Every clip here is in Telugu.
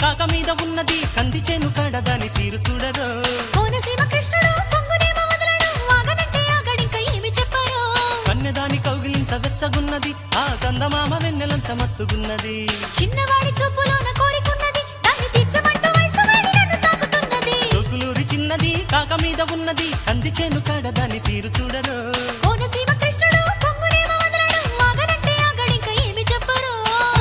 కాక మీద ఉన్నది కంది చేను కాడ దాని తీరు చూడరు కోనసీమ కృష్ణుడు పొంగునేమో వదలడు వాగనంటే ఆగడింక ఏమి చెప్పరు కన్నెదాని కౌగిలింత వెచ్చగున్నది ఆ చందమామ వెన్నెలంత మత్తుగున్నది చిన్నవాడి చూపులోన కోరికున్నది దాన్ని తీర్చమంటూ వయసు వాడి నన్ను తాకుతున్నది సోకులూరి చిన్నది కాక మీద ఉన్నది కంది చేను కాడ దాని తీరు చూడరు కోనసీమ కృష్ణుడు పొంగునేమో వదలడు వాగనంటే ఆగడింక ఏమి చెప్పరు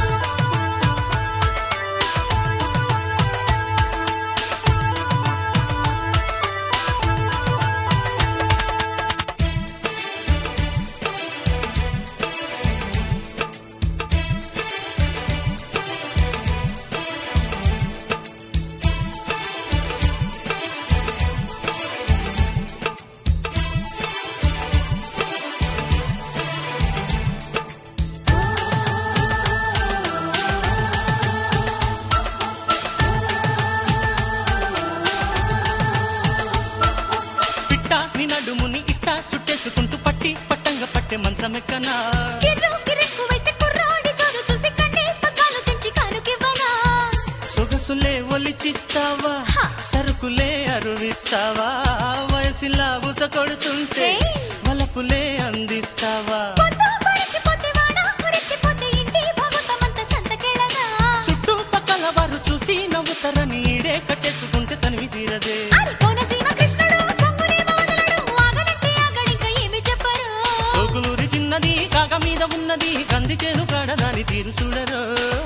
పిట్ట నీ నడుముని ఇట్ట చుట్టేసుకుంటూ పట్టి పట్టంగా పట్టే మంచమెక్కనా కిర్రు కిరెక్కువైతే కుర్రాడి జోరు చూసి కన్నే పగ్గాలు తెంచి కానుకివ్వనా సొగసులే ఒలిచిస్తావా హ. సరుకులే అరువిస్తావా వయసులా బుస కొడుతుంటే ఏయ్. వలపులే అందిస్తావా పొద్దు పడికిపోతే వాడ ఉరెక్కిపోతే ఇంటి భగవతమంత సంతకెళ్ళగా చుట్టుపక్కల వారు చూసి నవ్వుతారని ఈడే కట్టేసుకుంటే తనివి తీరదే అరి కోనసీమ కృష్ణుడు పొంగునేమో వదలడు వాగనంటే ఆగడింక ఏమి చెప్పరు సోకులూరి చిన్నది కాక మీద ఉన్నది కంది చేను కాడ దాని తీరు చూడరు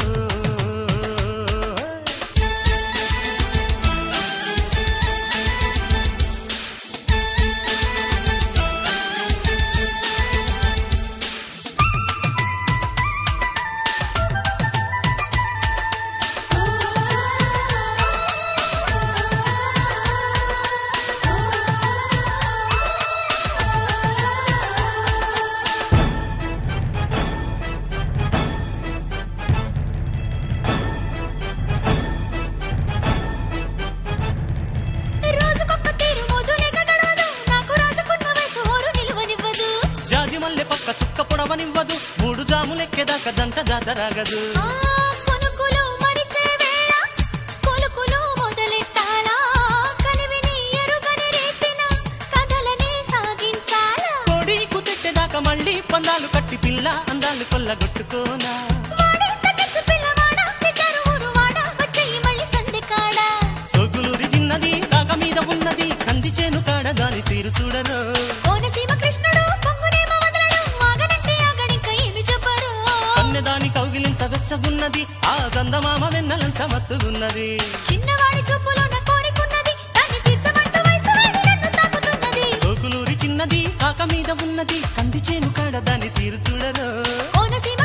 రోజుకొక్క తీరు మోజు లేక గడవదు నాకు రాజుకున్న వయసు హోరు నిలువనివ్వదు జాజి మల్లె పక్క చుక్క పొడవనివ్వదు మూడు జాములెక్కేదాకా జంట జాతరాగదు ఆ కొనుకులు మరిచే వేళ కొలుకులు మొదలెట్టాలా కనివిని ఎరుగని రేపిన కథలని సాగించాలా కోడి కుతెట్టేదాకా మళ్ళీ పందాలు కట్టి పిల్ల అందాలు కొల్లగొట్టుకోనా వాడే తగ్గించు పిల్లవాడ తిట్టారు ఊరు వాడ వచ్చేయి మళ్ళీ సందెకాడ సోకులూరి చిన్నది కాక మీద ఉన్నది కంది చేను కాడ దాని తీరు చూడరు కోనసీమ కృష్ణుడు పొంగునేమో వదలడు వాగనంటే ఆగడింక ఏమి చెప్పరు కన్నెదాని కౌగిలింత వెచ్చగున్నది ఆ గంధమామ వెన్నెలంత మత్తుగున్నది చిన్నవాడి చూపులోన కోరికున్నది దాన్ని తీర్చమంటూ వయసు వాడి నన్ను తాకుతున్నది సోకులూరి చిన్నది కాక మీద ఉన్నది కంది చేను కాడ దాని తీరు చూడరు కోనసీమ